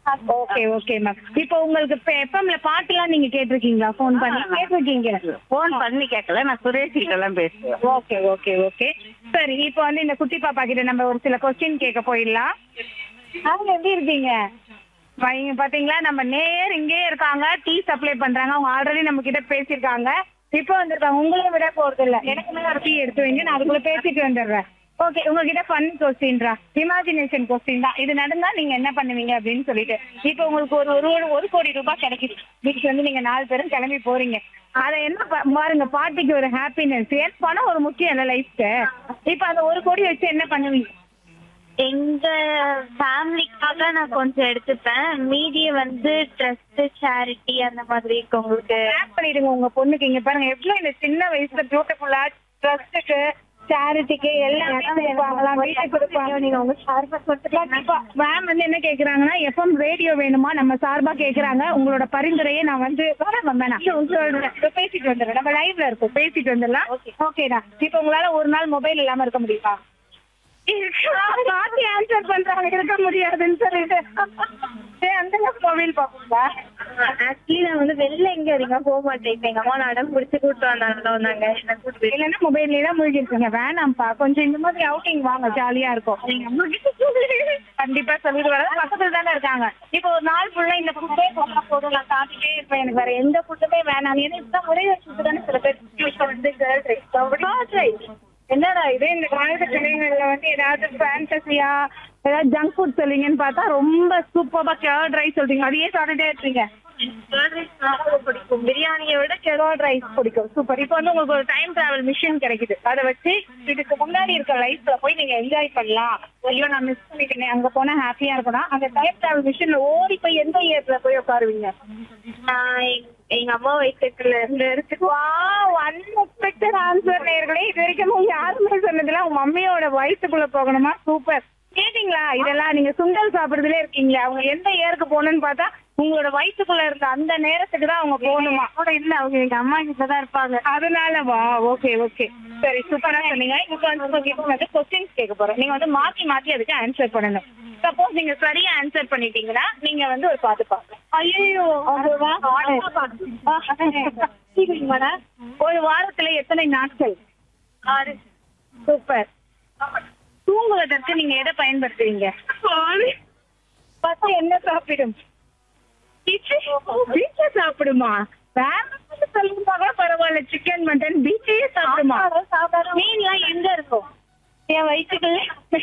Okay okay ma'am இப்போ உங்களுக்கு இப்போ எஃப்எம்ல பாட்டுலாம் நீங்க கேட்டிருக்கீங்களா ஃபோன் பண்ணி கேட்டிருக்கீங்க ஃபோன் பண்ணி கேட்கல நான் சுரேஷ் கிட்ட எல்லாம் பேசுவேன் ஓகே ஓகே ஓகே சரி இப்போ வந்து இந்த குட்டி பாப்பா கிட்ட நம்ம ஒரு சில கொஸ்டின் கேட்க போயிடலாம் அவங்க எப்படி இருக்கீங்க வைங்க பாத்தீங்களா நம்ம நேர் இங்கேயே இருக்காங்க டீ சப்ளை பண்றாங்க அவங்க ஆல்ரெடி நம்ம கிட்ட பேசியிருக்காங்க இப்போ வந்திருக்காங்க உங்களை விட போறது இல்ல எனக்கு மேல ஒரு டீ எடுத்து வைங்க நான் அதுக்குள்ள பேசிட்டு வந்துடுறேன் ஓகே உங்ககிட்ட ஃபன் கொஸ்டின்ரா இமேஜினேஷன் கொஸ்டின் தான் இது நடந்தா நீங்க என்ன பண்ணுவீங்க அப்படின்னு சொல்லிட்டு இப்போ உங்களுக்கு ஒரு ஒரு ஒரு- ஒரு கோடி ரூபாய் கிடைக்குது வீட்டுக்கு வந்து நீங்க நாலு பேரும் கிளம்பி போறீங்க அதை என்ன ப- பாருங்க பாட்டிக்கு ஒரு ஹாப்பினஸ் ஏன் பணம் ஒரு முக்கியம் இல்ல லைஃப்க்கு இப்போ அந்த ஒரு கோடி வச்சு என்ன பண்ணுவீங்க எங்க ஃபேமிலிக்காக நான் கொஞ்சம் எடுத்துப்பேன் மீதியை வந்து ட்ரஸ்ட் சேரிட்டி அந்த மாதிரி இருக்கவங்களுக்கு கிளாப் பண்ணிடுங்க உங்க பொண்ணுக்கு இங்க பாருங்க எவ்வளவு இந்த சின்ன வயசுல பியூட்டிஃபுல்லா ட்ரஸ்ட்டுக்கு சேரிட்டிக்கு எல்லாம் கொடுப்பாங்களாம் வீட்டுக்கு கொடுப்பாங்க நீங்க உங்க சார்பா கண்டிப்பா மேம் வந்து என்ன கேக்குறாங்கன்னா எஃப்எம் ரேடியோ வேணுமா நம்ம சார்பா கேக்குறாங்க உங்களோட பரிந்துரையை நான் வந்து வேணாம் மேம் வேணாம் இல்ல, உங்களோட இப்ப பேசிட்டு வந்துடுறேன் நம்ம லைவ்ல இருக்கோம் பேசிட்டு வந்துடலாம் ஓகேடா இப்போ உங்களால ஒரு நாள் மொபைல் இல்லாம இருக்க முடியுமா மாத்தி ஆன்சர் பண்றாங்க இருக்க முடியாதுன்னு சொல்லிட்டு ஏய், அந்த மொபைல் பாப்பீங்களா ஆக்சுவலி நான் வந்து வெளில எங்க அதிகமா போக மாட்டேன் இப்ப எங்க அம்மா நடம் பிடிச்சு கூட்டு வந்தாங்க வந்தாங்க என்ன கூட்டு போய் இல்லைன்னா மொபைல்லே தான் மூழ்கி இருக்கீங்க வேணாம்ப்பா கொஞ்சம் இந்த மாதிரி அவுட்டிங் வாங்க ஜாலியா இருக்கும் நீங்க அம்மா கிட்ட சொல்லு. கண்டிப்பா சொல்லிட்டு வர பக்கத்துல தானே இருக்காங்க இப்போ ஒரு நாள் ஃபுல்லா இந்த ஃபுட்டே போனா போதும் நான் சாப்பிட்டுட்டே இருப்பேன் எனக்கு வேற எந்த ஃபுட்டுமே வேணாம் ஏன்னா இப்பதான் ஒரே ஒரு ஃபுட்டு தானே சில பேர் இப்ப வந்து கேர்ள் ரைஸ் என்னடா இது இந்த காலத்து பிள்ளைங்கள்ல வந்து ஏதாவது ஃபேண்டசியா ஏதாவது ஜங்க் ஃபுட் சொல்லுங்கன்னு பார்த்தா ரொம்ப சூப்பரா கேர்ட் ரைஸ் சொல்றீங்க அதையே சாப்பிட்டுட்டே இருக்கீங்க பிடிக்கும் பிரியாணியை விட கெரோட் ரைஸ் பிடிக்கும் சூப்பர் இப்போ வந்து உங்களுக்கு ஒரு டைம் டிராவல் மிஷின் கிடைக்குது அதை வச்சு இதுக்கு முன்னாடி இருக்க லைஃப்ல போய் நீங்க என்ஜாய் பண்ணலாம் ஐயோ நான் மிஸ் பண்ணிட்டேனே அங்க போனா ஹாப்பியா இருக்கணும் அந்த டைம் டிராவல் மிஷின்ல ஓடி போய் எந்த இயர்ல போய் உட்காருவீங்க நான் எங்க- எங்க அம்மா வயசுல இருந்து இருக்கு வா அன்எக்ஸ்பெக்டட் ஆன்சர் நேர்களே இது வரைக்கும் யாருமே சொன்னதுல உங்க மம்மியோட வயசுக்குள்ள போகணுமா சூப்பர் கேட்டீங்களா இதெல்லாம் நீங்க சுண்டல் சாப்பிடுறதுல இருக்கீங்களா அவங்க எந்த இயருக்கு போகணும்னு பார்த்தா உங்களோட வயிற்றுக்குள்ள இருந்த அந்த நேரத்துக்கு தான் அவங்க போகணுமா கூட இல்ல அவங்க எங்க அம்மா கிட்ட தான் இருப்பாங்க அதனால வா ஓகே ஓகே சரி சூப்பரா சொன்னீங்க இப்போ வந்து உங்களுக்கு வந்து கொஸ்டின்ஸ் கேட்க போறோம் நீங்க வந்து மாத்தி மாத்தி அதுக்கு ஆன்சர் பண்ணணும் சப்போஸ் நீங்க சரியா ஆன்சர் பண்ணிட்டீங்கன்னா நீங்க வந்து ஒரு பாட்டு பாக்கலாம் ஐயோ ஒரு வாரத்துல எத்தனை நாட்கள் ஆறு சூப்பர் தூங்குவதற்கு நீங்க எதை பயன்படுத்துவீங்க பசு என்ன சாப்பிடும் பீச்சை சாப்பிடுமா வேற எதாவது சொல்லிருந்தா கூட பரவாயில்ல சிக்கன் மட்டன் பீச்சையே சாப்பிடுமா மீன்லாம் எங்க இருக்கும் என் வயிற்றுக்குள்ள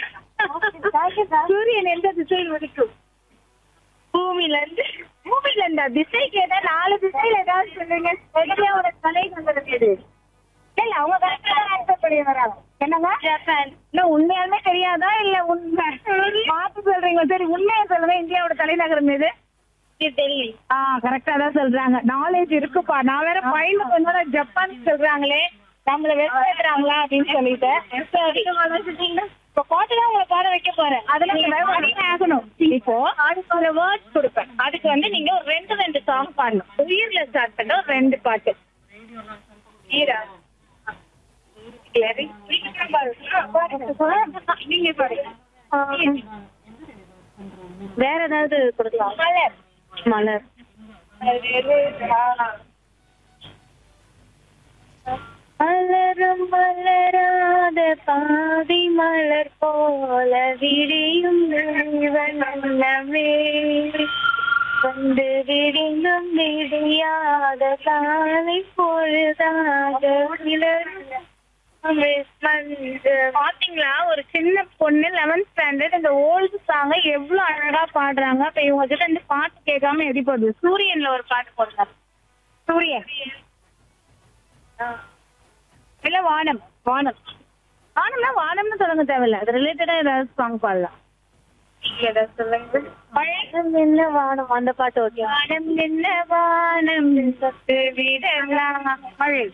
சூரியன் எந்த திசையில் உதிக்கும் பூமியில இருந்து பூமியில இருந்தா திசைக்கு ஏதாவது நாலு திசையில ஏதாவது சொல்லுங்க எதிரியோட தலை வந்தது எது இல்ல அவங்க கரெக்டா ஆன்சர் பண்ணி வராங்க என்னங்க இல்ல உண்மையாலுமே தெரியாதா இல்ல உண்மை மாத்தி சொல்றீங்க சரி உண்மையா சொல்லுங்க இந்தியாவோட தலைநகரம் எது டெல்லி ஆ கரெக்டா தான் சொல்றாங்க நாலேஜ் இருக்குப்பா நான் வேற பையனுக்கு வந்து ஜப்பான் சொல்றாங்களே நம்மள வெறுப்பேத்துறாங்களா அப்படின்னு சொல்லிட்டு சரி. இப்ப பாட்டு தான் உங்களை பாட வைக்க போறேன் அதுல நீங்க பாடியே ஆகணும் இப்போ அதுக்கு ஒரு வேர்ட்ஸ் கொடுப்பேன் அதுக்கு வந்து நீங்க ஒரு ரெண்டு ரெண்டு சாங் பாடணும் உயிர்ல ஸ்டார்ட் பண்ண ஒரு ரெண்டு பாட்டு ஈரா சரி. நீங்க பாருங்க வேற ஏதாவது கொடுக்கலாம் மலர் மலர் மலரும் மலராத பாதி மலர் போல விரியும் வண்ணமே வந்து விரிந்தும் விடியாத காலை பொழுதாக விளரும் மஞ்சள் பாத்தீங்களா ஒரு சின்ன பொண்ணு லெவன்த் ஸ்டாண்டர்ட் இந்த ஓல்டு சாங்க எவ்வளவு அழகா பாடுறாங்க இப்ப இவங்க கிட்ட இருந்து பாட்டு கேட்காம எப்படி போகுது சூரியன்ல ஒரு பாட்டு போடுறாங்க சூரியன் இல்ல வானம் வானம் வானம்னா வானம்னு சொல்லுங்க தேவையில்ல அது ரிலேட்டடா ஏதாவது சாங் பாடலாம் ஏதாவது சொல்லுங்க மழை என்ன வானம் அந்த பாட்டு ஓகே வானம் என்ன வானம் சத்து விடலாம் மழை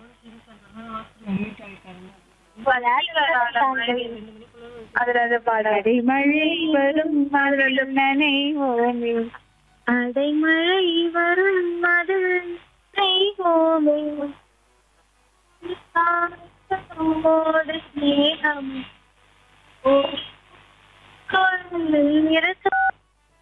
அதுல அது பாடாது அடை மழை வரும் மலரும் நனைவோமே அடைமழை வரும் மது செய்வோமே போது ஸ்நேகம் கொள்ளில் இருக்கும்